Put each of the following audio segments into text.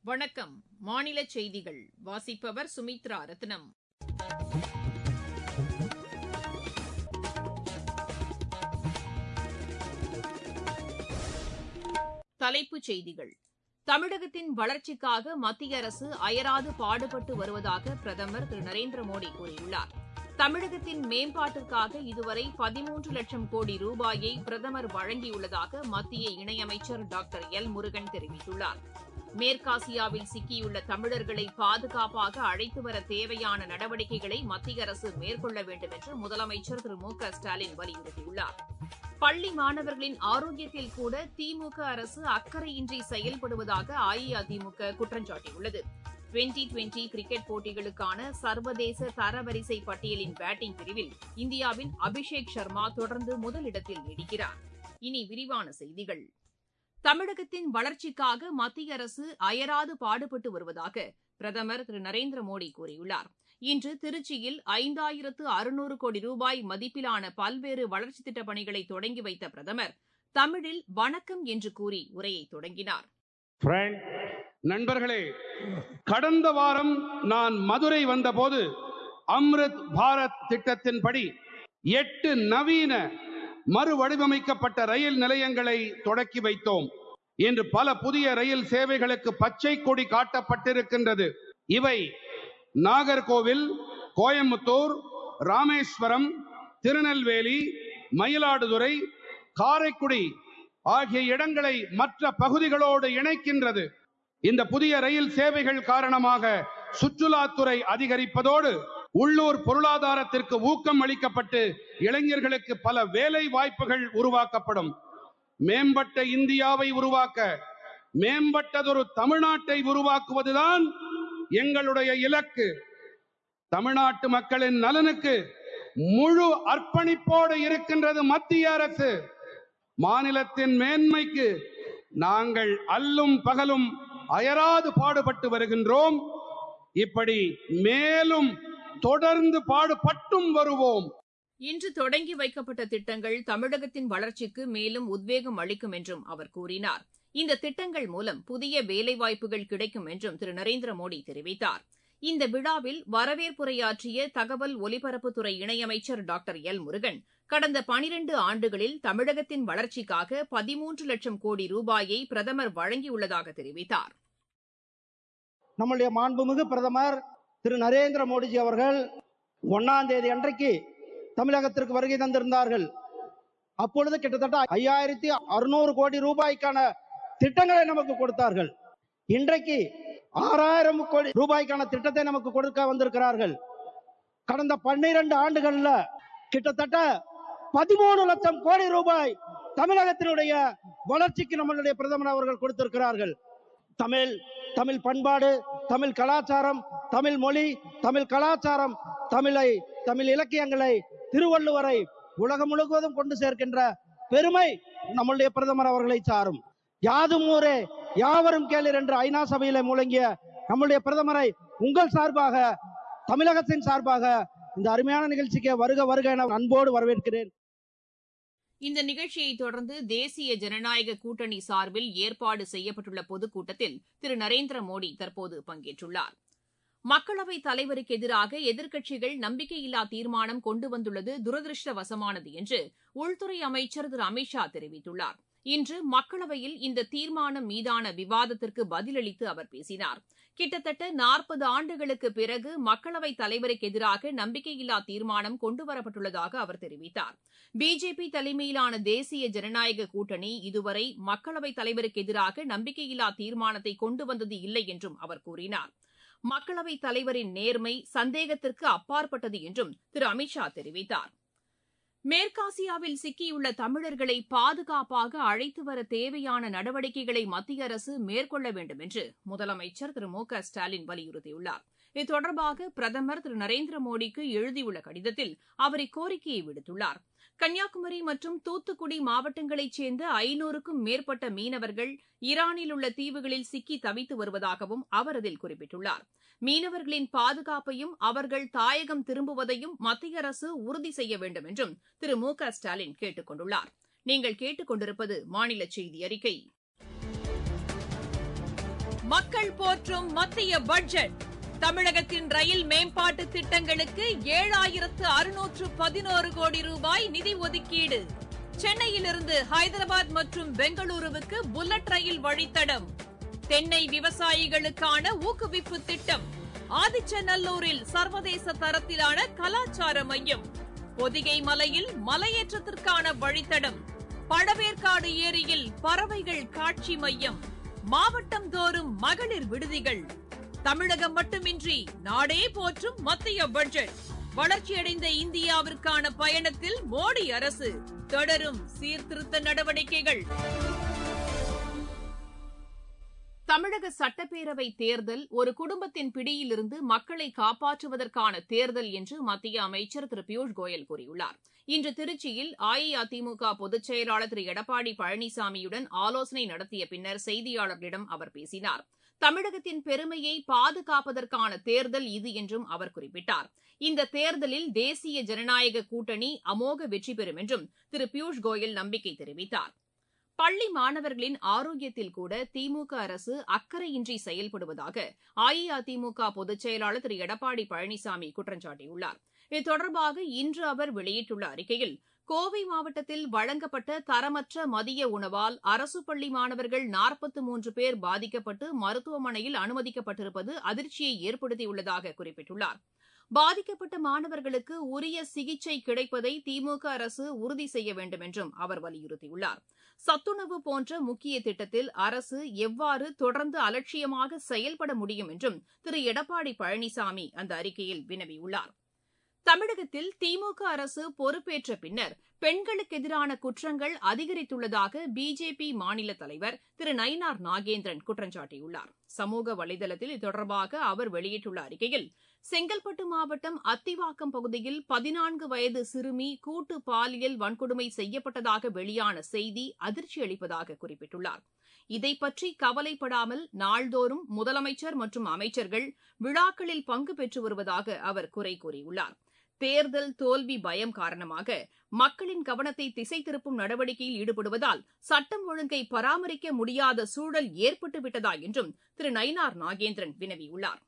வணக்கம் மாநில செய்திகள் வாசிப்பவர் சுமித்ரா ரத்னம் தலைப்புச் செய்திகள் தமிழகத்தின் வளர்ச்சிக்காக மத்திய அரசு அயராது பாடுபட்டு வருவதாக பிரதமர் திரு நரேந்திர மோடி கூறியுள்ளார் தமிழகத்தின் மேம்பாட்டிற்காக இதுவரை பதிமூன்று லட்சம் கோடி ரூபாயை பிரதமர் வழங்கியுள்ளதாக மத்திய இணையமைச்சர் டாக்டர் எல் முருகன் தெரிவித்துள்ளார் மேற்காசியாவில் சிக்கியுள்ள தமிழர்களை பாதுகாப்பாக அழைத்து வர தேவையான நடவடிக்கைகளை மத்திய அரசு மேற்கொள்ள வேண்டும் என்று முதலமைச்சர் திரு மு க ஸ்டாலின் வலியுறுத்தியுள்ளார் பள்ளி மாணவர்களின் ஆரோக்கியத்தில் கூட திமுக அரசு அக்கறையின்றி செயல்படுவதாக அஇஅதிமுக குற்றம் சாட்டியுள்ளது டுவெண்டி டுவெண்டி கிரிக்கெட் போட்டிகளுக்கான சர்வதேச தரவரிசை பட்டியலின் பேட்டிங் பிரிவில் இந்தியாவின் அபிஷேக் சர்மா தொடர்ந்து முதலிடத்தில் நீடிக்கிறார் இனி விரிவான செய்திகள் தமிழகத்தின் வளர்ச்சிக்காக மத்திய அரசு அயராது பாடுபட்டு வருவதாக பிரதமர் திரு நரேந்திர மோடி கூறியுள்ளார் இன்று திருச்சியில் ஐந்தாயிரத்து அறுநூறு கோடி ரூபாய் மதிப்பிலான பல்வேறு வளர்ச்சித் திட்டப் பணிகளை தொடங்கி வைத்த பிரதமர் தமிழில் வணக்கம் என்று கூறி உரையை தொடங்கினார் நண்பர்களே கடந்த வாரம் நான் மதுரை வந்தபோது அம்ரித் பாரத் திட்டத்தின்படி எட்டு நவீன மறுவடிவமைக்கப்பட்ட ரயில் நிலையங்களை தொடக்கி வைத்தோம் இன்று பல புதிய ரயில் சேவைகளுக்கு பச்சை கொடி காட்டப்பட்டிருக்கின்றது இவை நாகர்கோவில் கோயம்புத்தூர் ராமேஸ்வரம் திருநெல்வேலி மயிலாடுதுறை காரைக்குடி ஆகிய இடங்களை மற்ற பகுதிகளோடு இணைக்கின்றது இந்த புதிய ரயில் சேவைகள் காரணமாக சுற்றுலாத்துறை அதிகரிப்பதோடு உள்ளூர் பொருளாதாரத்திற்கு ஊக்கம் அளிக்கப்பட்டு இளைஞர்களுக்கு பல வேலை வாய்ப்புகள் உருவாக்கப்படும் மேம்பட்ட இந்தியாவை உருவாக்க மேம்பட்டதொரு தமிழ்நாட்டை உருவாக்குவதுதான் எங்களுடைய இலக்கு தமிழ்நாட்டு மக்களின் நலனுக்கு முழு அர்ப்பணிப்போடு இருக்கின்றது மத்திய அரசு மாநிலத்தின் மேன்மைக்கு நாங்கள் அல்லும் பகலும் அயராது பாடுபட்டு வருகின்றோம் இப்படி மேலும் தொடர்ந்து பாடுபட்டும் வருவோம் இன்று தொடங்கி வைக்கப்பட்ட திட்டங்கள் தமிழகத்தின் வளர்ச்சிக்கு மேலும் உத்வேகம் அளிக்கும் என்றும் அவர் கூறினார் இந்த திட்டங்கள் மூலம் புதிய வேலைவாய்ப்புகள் கிடைக்கும் என்றும் திரு நரேந்திர மோடி தெரிவித்தார் இந்த விழாவில் வரவேற்புரையாற்றிய தகவல் ஒலிபரப்புத்துறை இணையமைச்சர் டாக்டர் எல் முருகன் கடந்த பனிரண்டு ஆண்டுகளில் தமிழகத்தின் வளர்ச்சிக்காக பதிமூன்று லட்சம் கோடி ரூபாயை பிரதமர் வழங்கியுள்ளதாக தெரிவித்தார் நம்முடைய மாண்புமிகு பிரதமர் திரு நரேந்திர மோடிஜி அவர்கள் ஒன்னாம் தேதி அன்றைக்கு தமிழகத்திற்கு வருகை தந்திருந்தார்கள் அப்பொழுது கிட்டத்தட்ட ஐயாயிரத்தி அறுநூறு கோடி ரூபாய்க்கான திட்டங்களை நமக்கு கொடுத்தார்கள் இன்றைக்கு ஆறாயிரம் கோடி ரூபாய்க்கான திட்டத்தை நமக்கு கொடுக்க வந்திருக்கிறார்கள் கடந்த பன்னிரண்டு ஆண்டுகள்ல கிட்டத்தட்ட பதிமூணு லட்சம் கோடி ரூபாய் தமிழகத்தினுடைய வளர்ச்சிக்கு நம்மளுடைய பிரதமர் அவர்கள் கொடுத்திருக்கிறார்கள் தமிழ் தமிழ் பண்பாடு தமிழ் கலாச்சாரம் தமிழ் மொழி தமிழ் கலாச்சாரம் தமிழை தமிழ் இலக்கியங்களை திருவள்ளுவரை உலகம் முழுவதும் கொண்டு சேர்க்கின்ற பெருமை நம்முடைய பிரதமர் அவர்களை சாரும் யாதும் ஊரே யாவரும் கேளீர் என்று ஐநா சபையில முழங்கிய நம்முடைய பிரதமரை உங்கள் சார்பாக தமிழகத்தின் சார்பாக இந்த அருமையான நிகழ்ச்சிக்கு வருக வருக என அன்போடு வரவேற்கிறேன் இந்த நிகழ்ச்சியை தொடர்ந்து தேசிய ஜனநாயக கூட்டணி சார்பில் ஏற்பாடு செய்யப்பட்டுள்ள பொதுக்கூட்டத்தில் திரு நரேந்திர மோடி தற்போது பங்கேற்றுள்ளார் மக்களவைத் தலைவருக்கு எதிராக எதிர்க்கட்சிகள் நம்பிக்கையில்லா தீர்மானம் கொண்டு வந்துள்ளது துரதிருஷ்டவசமானது என்று உள்துறை அமைச்சர் திரு அமித்ஷா தெரிவித்துள்ளார் இன்று மக்களவையில் இந்த தீர்மானம் மீதான விவாதத்திற்கு பதிலளித்து அவர் பேசினார் கிட்டத்தட்ட நாற்பது ஆண்டுகளுக்கு பிறகு மக்களவைத் தலைவருக்கு எதிராக நம்பிக்கையில்லா தீர்மானம் கொண்டுவரப்பட்டுள்ளதாக அவர் தெரிவித்தார் பிஜேபி தலைமையிலான தேசிய ஜனநாயக கூட்டணி இதுவரை மக்களவைத் தலைவருக்கு எதிராக நம்பிக்கையில்லா தீர்மானத்தை கொண்டு வந்தது இல்லை என்றும் அவர் கூறினார் மக்களவைத் தலைவரின் நேர்மை சந்தேகத்திற்கு அப்பாற்பட்டது என்றும் திரு அமித்ஷா தெரிவித்தார் மேற்காசியாவில் சிக்கியுள்ள தமிழர்களை பாதுகாப்பாக அழைத்து வர தேவையான நடவடிக்கைகளை மத்திய அரசு மேற்கொள்ள வேண்டும் என்று முதலமைச்சர் திரு மு க ஸ்டாலின் வலியுறுத்தியுள்ளார் இது தொடர்பாக பிரதமர் திரு நரேந்திர மோடிக்கு எழுதியுள்ள கடிதத்தில் அவர் இக்கோரிக்கையை விடுத்துள்ளார் கன்னியாகுமரி மற்றும் தூத்துக்குடி மாவட்டங்களைச் சேர்ந்த ஐநூறுக்கும் மேற்பட்ட மீனவர்கள் ஈரானில் உள்ள தீவுகளில் சிக்கி தவித்து வருவதாகவும் அவர் அதில் குறிப்பிட்டுள்ளார் மீனவர்களின் பாதுகாப்பையும் அவர்கள் தாயகம் திரும்புவதையும் மத்திய அரசு உறுதி செய்ய வேண்டும் என்றும் திரு மு க ஸ்டாலின் கேட்டுக் கொண்டுள்ளார் நீங்கள் கேட்டுக் கொண்டிருப்பது மாநில செய்தி அறிக்கை மக்கள் போற்றும் மத்திய பட்ஜெட் தமிழகத்தின் ரயில் மேம்பாட்டு திட்டங்களுக்கு ஏழாயிரத்து அறுநூற்று பதினோரு கோடி ரூபாய் நிதி ஒதுக்கீடு சென்னையிலிருந்து ஹைதராபாத் மற்றும் பெங்களூருவுக்கு புல்லட் ரயில் வழித்தடம் தென்னை விவசாயிகளுக்கான ஊக்குவிப்பு திட்டம் ஆதிச்சநல்லூரில் சர்வதேச தரத்திலான கலாச்சார மையம் பொதிகை மலையில் மலையேற்றத்திற்கான வழித்தடம் பழவேற்காடு ஏரியில் பறவைகள் காட்சி மையம் மாவட்டம் தோறும் மகளிர் விடுதிகள் தமிழகம் மட்டுமின்றி நாடே போற்றும் மத்திய பட்ஜெட் வளர்ச்சியடைந்த இந்தியாவிற்கான பயணத்தில் மோடி அரசு தொடரும் சீர்திருத்த நடவடிக்கைகள் தமிழக சட்டப்பேரவை தேர்தல் ஒரு குடும்பத்தின் பிடியிலிருந்து மக்களை காப்பாற்றுவதற்கான தேர்தல் என்று மத்திய அமைச்சர் திரு பியூஷ் கோயல் கூறியுள்ளார் இன்று திருச்சியில் அஇஅதிமுக பொதுச் செயலாளர் திரு எடப்பாடி பழனிசாமியுடன் ஆலோசனை நடத்திய பின்னர் செய்தியாளர்களிடம் அவர் பேசினார் தமிழகத்தின் பெருமையை பாதுகாப்பதற்கான தேர்தல் இது என்றும் அவர் குறிப்பிட்டார் இந்த தேர்தலில் தேசிய ஜனநாயக கூட்டணி அமோக வெற்றி பெறும் என்றும் திரு பியூஷ் கோயல் நம்பிக்கை தெரிவித்தார் பள்ளி மாணவர்களின் ஆரோக்கியத்தில் கூட திமுக அரசு அக்கறையின்றி செயல்படுவதாக அஇஅதிமுக பொதுச் செயலாளர் திரு எடப்பாடி பழனிசாமி குற்றம் சாட்டியுள்ளார் இது தொடர்பாக இன்று அவர் வெளியிட்டுள்ள அறிக்கையில் கோவை மாவட்டத்தில் வழங்கப்பட்ட தரமற்ற மதிய உணவால் அரசு பள்ளி மாணவர்கள் நாற்பத்து மூன்று பேர் பாதிக்கப்பட்டு மருத்துவமனையில் அனுமதிக்கப்பட்டிருப்பது அதிர்ச்சியை ஏற்படுத்தியுள்ளதாக குறிப்பிட்டுள்ளார் பாதிக்கப்பட்ட மாணவர்களுக்கு உரிய சிகிச்சை கிடைப்பதை திமுக அரசு உறுதி செய்ய வேண்டும் என்றும் அவர் வலியுறுத்தியுள்ளார் சத்துணவு போன்ற முக்கிய திட்டத்தில் அரசு எவ்வாறு தொடர்ந்து அலட்சியமாக செயல்பட முடியும் என்றும் திரு எடப்பாடி பழனிசாமி அந்த அறிக்கையில் வினவியுள்ளார் தமிழகத்தில் திமுக அரசு பொறுப்பேற்ற பின்னர் பெண்களுக்கு எதிரான குற்றங்கள் அதிகரித்துள்ளதாக பிஜேபி மாநில தலைவர் திரு நயினார் நாகேந்திரன் குற்றம் சாட்டியுள்ளார் சமூக வலைதளத்தில் இது தொடர்பாக அவர் வெளியிட்டுள்ள அறிக்கையில் செங்கல்பட்டு மாவட்டம் அத்திவாக்கம் பகுதியில் பதினான்கு வயது சிறுமி கூட்டு பாலியல் வன்கொடுமை செய்யப்பட்டதாக வெளியான செய்தி அதிர்ச்சி அளிப்பதாக குறிப்பிட்டுள்ளார் இதை பற்றி கவலைப்படாமல் நாள்தோறும் முதலமைச்சர் மற்றும் அமைச்சர்கள் விழாக்களில் பங்கு பெற்று வருவதாக அவர் குறை கூறியுள்ளார் தேர்தல் தோல்வி பயம் காரணமாக மக்களின் கவனத்தை திசை திருப்பும் நடவடிக்கையில் ஈடுபடுவதால் சட்டம் ஒழுங்கை பராமரிக்க முடியாத சூழல் ஏற்பட்டுவிட்டதா என்றும் திரு நயினார் நாகேந்திரன் வினவியுள்ளார்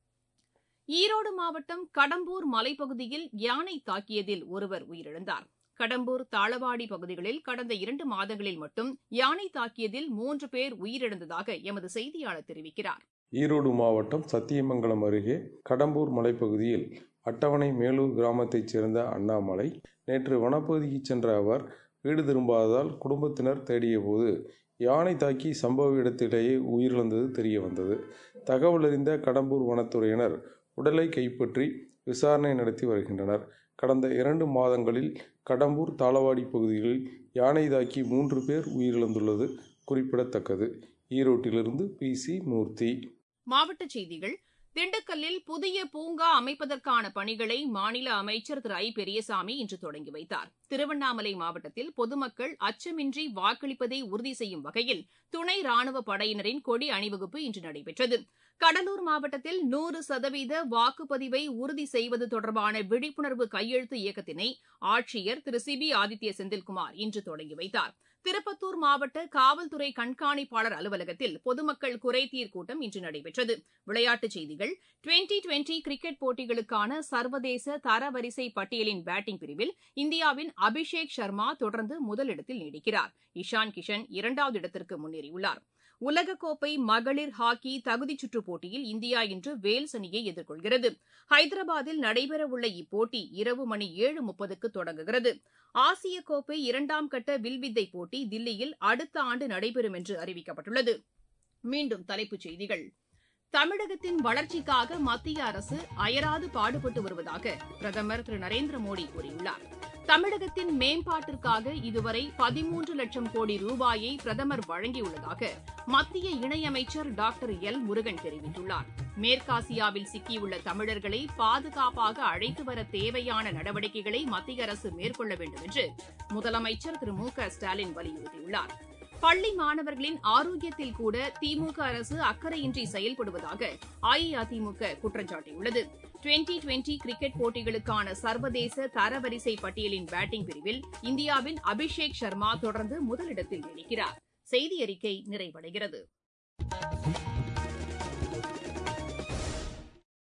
ஈரோடு மாவட்டம் கடம்பூர் மலைப்பகுதியில் யானை தாக்கியதில் ஒருவர் உயிரிழந்தார் கடம்பூர் தாளவாடி பகுதிகளில் கடந்த இரண்டு மாதங்களில் மட்டும் யானை தாக்கியதில் மூன்று பேர் உயிரிழந்ததாக எமது செய்தியாளர் தெரிவிக்கிறார் ஈரோடு மாவட்டம் சத்தியமங்கலம் அருகே கடம்பூர் மலைப்பகுதியில் அட்டவணை மேலூர் கிராமத்தைச் சேர்ந்த அண்ணாமலை நேற்று வனப்பகுதிக்கு சென்ற அவர் வீடு திரும்பாததால் குடும்பத்தினர் தேடியபோது யானை தாக்கி சம்பவ இடத்திலேயே உயிரிழந்தது தெரிய வந்தது தகவல் அறிந்த கடம்பூர் வனத்துறையினர் உடலை கைப்பற்றி விசாரணை நடத்தி வருகின்றனர் கடந்த இரண்டு மாதங்களில் கடம்பூர் தாளவாடி பகுதிகளில் யானை தாக்கி மூன்று பேர் உயிரிழந்துள்ளது குறிப்பிடத்தக்கது ஈரோட்டிலிருந்து பி சி மூர்த்தி மாவட்டச் செய்திகள் திண்டுக்கல்லில் புதிய பூங்கா அமைப்பதற்கான பணிகளை மாநில அமைச்சர் திரு ஐ பெரியசாமி இன்று தொடங்கி வைத்தார் திருவண்ணாமலை மாவட்டத்தில் பொதுமக்கள் அச்சமின்றி வாக்களிப்பதை உறுதி செய்யும் வகையில் துணை ராணுவ படையினரின் கொடி அணிவகுப்பு இன்று நடைபெற்றது கடலூர் மாவட்டத்தில் நூறு சதவீத வாக்குப்பதிவை உறுதி செய்வது தொடர்பான விழிப்புணர்வு கையெழுத்து இயக்கத்தினை ஆட்சியர் திரு சி பி ஆதித்ய செந்தில்குமார் இன்று தொடங்கி வைத்தார் திருப்பத்தூர் மாவட்ட காவல்துறை கண்காணிப்பாளர் அலுவலகத்தில் பொதுமக்கள் குறைதீர் கூட்டம் இன்று நடைபெற்றது விளையாட்டுச் செய்திகள் டுவெண்டி டுவெண்டி கிரிக்கெட் போட்டிகளுக்கான சர்வதேச தரவரிசை பட்டியலின் பேட்டிங் பிரிவில் இந்தியாவின் அபிஷேக் சர்மா தொடர்ந்து முதலிடத்தில் நீடிக்கிறார் இஷான் கிஷன் இரண்டாவது இடத்திற்கு முன்னேறியுள்ளார் உலகக்கோப்பை மகளிர் ஹாக்கி தகுதிச் சுற்றுப் போட்டியில் இந்தியா இன்று வேல்ஸ் அணியை எதிர்கொள்கிறது ஹைதராபாத்தில் நடைபெறவுள்ள இப்போட்டி இரவு மணி ஏழு முப்பதுக்கு தொடங்குகிறது ஆசிய கோப்பை இரண்டாம் கட்ட வில்வித்தை போட்டி தில்லியில் அடுத்த ஆண்டு நடைபெறும் என்று அறிவிக்கப்பட்டுள்ளது மீண்டும் தலைப்புச் செய்திகள் தமிழகத்தின் வளர்ச்சிக்காக மத்திய அரசு அயராது பாடுபட்டு வருவதாக பிரதமர் திரு நரேந்திர மோடி கூறியுள்ளார் தமிழகத்தின் மேம்பாட்டிற்காக இதுவரை பதிமூன்று லட்சம் கோடி ரூபாயை பிரதமர் வழங்கியுள்ளதாக மத்திய இணையமைச்சர் டாக்டர் எல் முருகன் தெரிவித்துள்ளார் மேற்காசியாவில் சிக்கியுள்ள தமிழர்களை பாதுகாப்பாக அழைத்து வர தேவையான நடவடிக்கைகளை மத்திய அரசு மேற்கொள்ள வேண்டும் என்று முதலமைச்சர் திரு மு க ஸ்டாலின் வலியுறுத்தியுள்ளார் பள்ளி மாணவர்களின் ஆரோக்கியத்தில் கூட திமுக அரசு அக்கறையின்றி செயல்படுவதாக அஇஅதிமுக குற்றம் சாட்டியுள்ளது டுவெண்டி டுவெண்டி கிரிக்கெட் போட்டிகளுக்கான சர்வதேச தரவரிசை பட்டியலின் பேட்டிங் பிரிவில் இந்தியாவின் அபிஷேக் சர்மா தொடர்ந்து முதலிடத்தில் நீடிக்கிறார் செய்தி அறிக்கை நிறைவடைகிறது